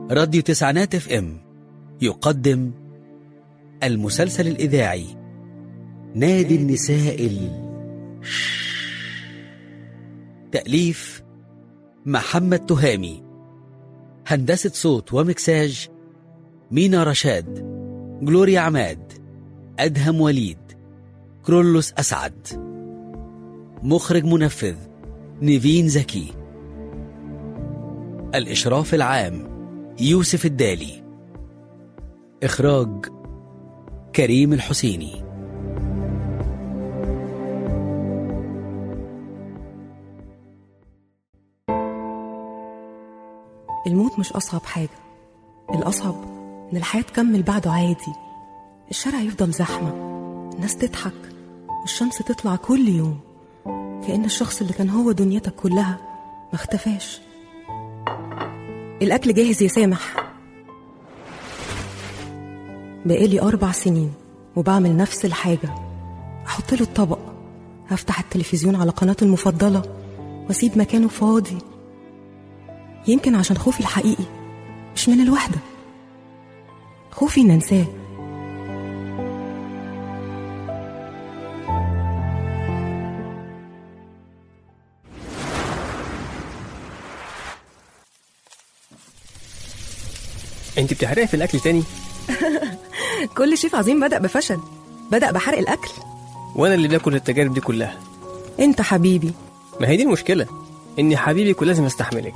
راديو تسعينات اف ام يقدم المسلسل الإذاعي نادي النساء ال... تأليف محمد تهامي هندسة صوت ومكساج مينا رشاد جلوريا عماد أدهم وليد كرولوس أسعد مخرج منفذ نيفين زكي الإشراف العام يوسف الدالي إخراج كريم الحسيني الموت مش أصعب حاجة الأصعب إن الحياة تكمل بعده عادي الشارع يفضل زحمة الناس تضحك والشمس تطلع كل يوم كأن الشخص اللي كان هو دنيتك كلها ما اختفاش الأكل جاهز يا سامح بقالي أربع سنين وبعمل نفس الحاجة أحط له الطبق أفتح التلفزيون على قناته المفضلة وأسيب مكانه فاضي يمكن عشان خوفي الحقيقي مش من الوحدة خوفي إن أنساه انت بتحرقي في الاكل تاني كل شيف عظيم بدأ بفشل بدأ بحرق الأكل وانا اللي باكل التجارب دي كلها أنت حبيبي ما هي دي المشكله اني حبيبك ولازم استحملك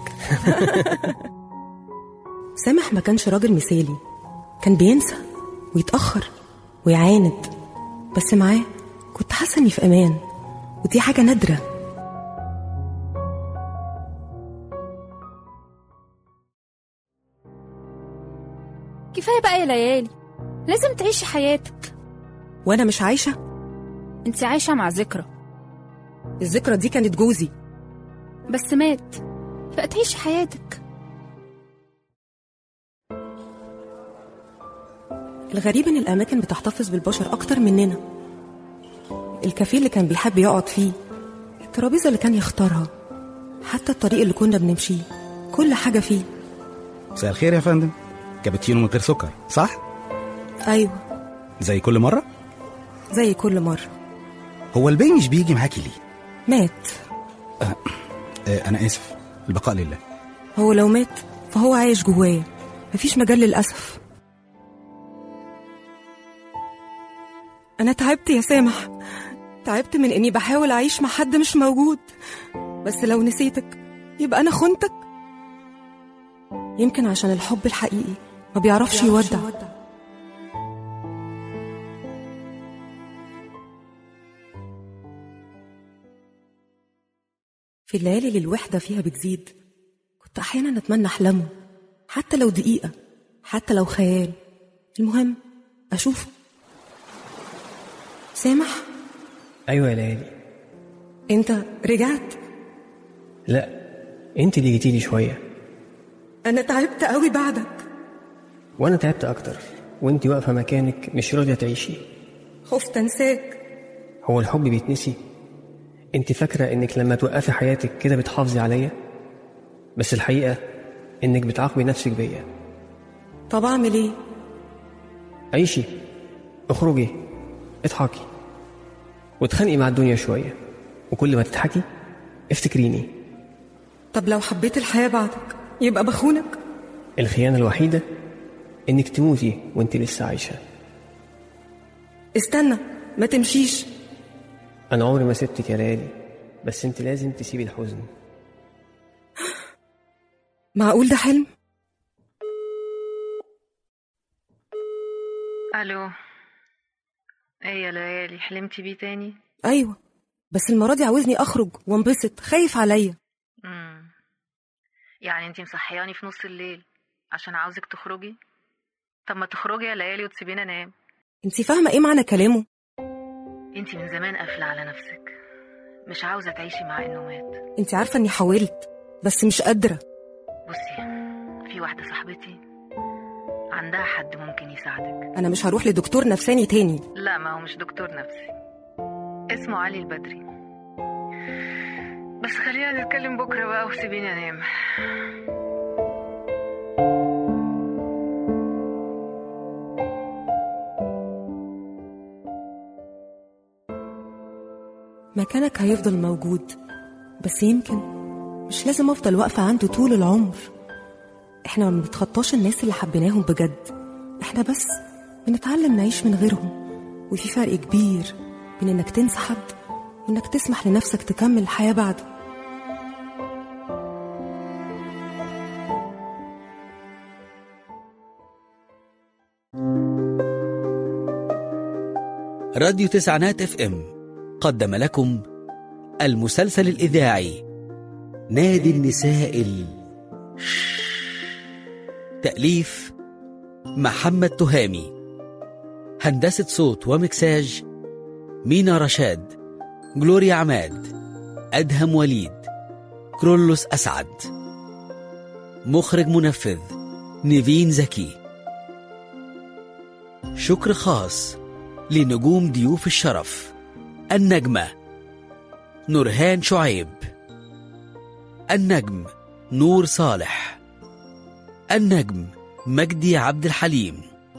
سامح ما كانش راجل مثالي كان بينسى ويتأخر ويعاند بس معاه كنت حاسة إني في أمان ودي حاجة نادرة كفاية بقى يا ليالي لازم تعيشي حياتك وأنا مش عايشة انت عايشة مع ذكرى الذكرى دي كانت جوزي بس مات بقى تعيشي حياتك الغريب إن الأماكن بتحتفظ بالبشر أكتر مننا الكافيه اللي كان بيحب يقعد فيه الترابيزة اللي كان يختارها حتى الطريق اللي كنا بنمشيه كل حاجة فيه مساء الخير يا فندم كابتشينو من غير سكر صح أيوة زي كل مره زي كل مرة هو البي مش بيجي معاكي ليه مات آه انا اسف البقاء لله هو لو مات فهو عايش جوايا مفيش مجال للأسف أنا تعبت يا سامح تعبت من إني بحاول أعيش مع حد مش موجود بس لو نسيتك يبقى أنا خنتك يمكن عشان الحب الحقيقي ما بيعرفش يودع في الليالي اللي الوحدة فيها بتزيد كنت أحيانا أتمنى أحلمه حتى لو دقيقة حتى لو خيال المهم أشوفه سامح ايوه يا ليالي أنت رجعت لا انت اللي جيتيلي شويه أنا تعبت قوي بعدك وانا تعبت اكتر وانت واقفه مكانك مش راضيه تعيشي خفت أنساك هو الحب بيتنسي انت فاكره انك لما توقفي حياتك كده بتحافظي عليا بس الحقيقه انك بتعاقبي نفسك بيا طب أعمل إيه؟ عيشي اخرجي اضحكي واتخانقي مع الدنيا شويه وكل ما تضحكي افتكريني طب لو حبيت الحياة بعدك يبقى بخونك الخيانه الوحيده انك تموتي وانت لسه عايشه استنى ما تمشيش انا عمري ما سبتك يا ليالي بس انت لازم تسيبي الحزن معقول ده حلم؟ الو ايه يا ليالي حلمتي بيه تاني أيوة بس المرة دي عاوزني أخرج وانبسط خايف عليا امم يعني انتي مصحياني في نص الليل عشان عاوزك تخرجي طب ما تخرجي يا ليالي وتسيبيني انام انتي فاهمة إيه معنى كلامه؟ انتي من زمان قافله على نفسك مش عاوزه تعيشي مع انه مات انتي عارفة إني حاولت بس مش قادرة بصي في واحده صاحبتي عندها حد ممكن يساعدك أنا مش هروح لدكتور نفساني تاني لا ما هو مش دكتور نفسي اسمه علي البدري بس خلينا نتكلم بكره بقى وسيبيني انام مكانك هيفضل موجود بس يمكن مش لازم أفضل واقفة عنده طول العمر إحنا ما بنتخطاش الناس اللي حبيناهم بجد إحنا بس بنتعلم نعيش من غيرهم وفي فرق كبير بين إنك تنسى حد وإنك تسمح لنفسك تكمل الحياة بعده راديو تسعينات اف ام قدم لكم المسلسل الإذاعي نادي النساء ال... تأليف محمد تهامي هندسة صوت ومكساج مينا رشاد جلوريا عماد أدهم وليد كرولوس أسعد مخرج منفذ نيفين زكي شكر خاص لنجوم ضيوف الشرف النجمة نورهان شعيب النجم نور صالح النجم مجدي عبد الحليم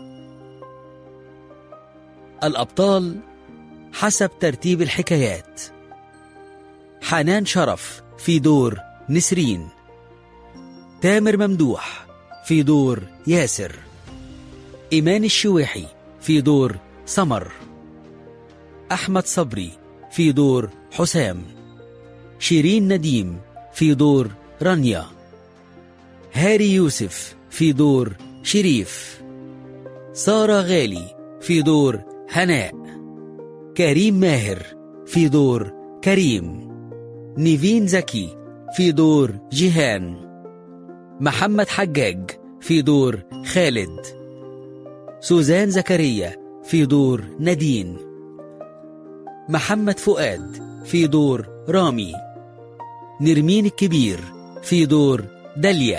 الأبطال حسب ترتيب الحكايات حنان شرف في دور نسرين تامر ممدوح في دور ياسر إيمان الشويحي في دور سمر أحمد صبري في دور حسام شيرين نديم في دور رانيا هاري يوسف في دور شريف سارة غالي في دور هناء كريم ماهر في دور كريم نيفين زكي في دور جيهان محمد حجاج في دور خالد سوزان زكريا في دور نادين محمد فؤاد في دور رامي نرمين الكبير في دور داليا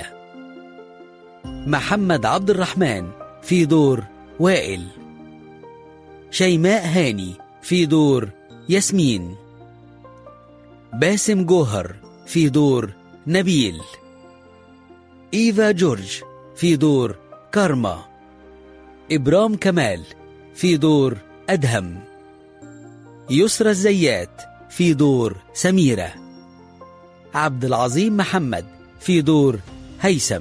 محمد عبد الرحمن في دور وائل شيماء هاني في دور ياسمين باسم جوهر في دور نبيل إيفا جورج في دور كارما إبرام كمال في دور أدهم يسرى الزيات في دور سميرة عبد العظيم محمد في دور هيثم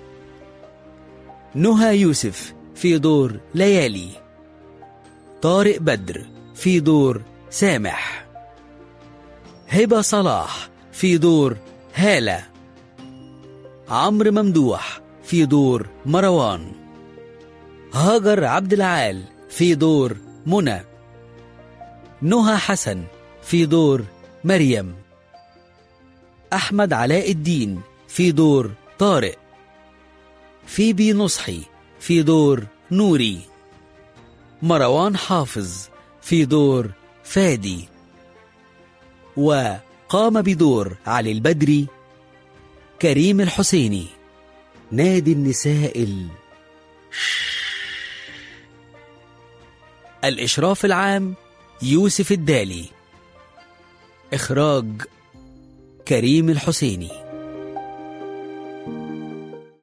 نهى يوسف في دور ليالي طارق بدر في دور سامح هبة صلاح في دور هالة عمرو ممدوح في دور مروان هاجر عبد العال في دور منى نهى حسن في دور مريم أحمد علاء الدين في دور طارق فيبي نصحي في دور نوري مروان حافظ في دور فادي وقام بدور علي البدري كريم الحسيني نادي النساء ال... الإشراف العام يوسف الدالي إخراج كريم الحسيني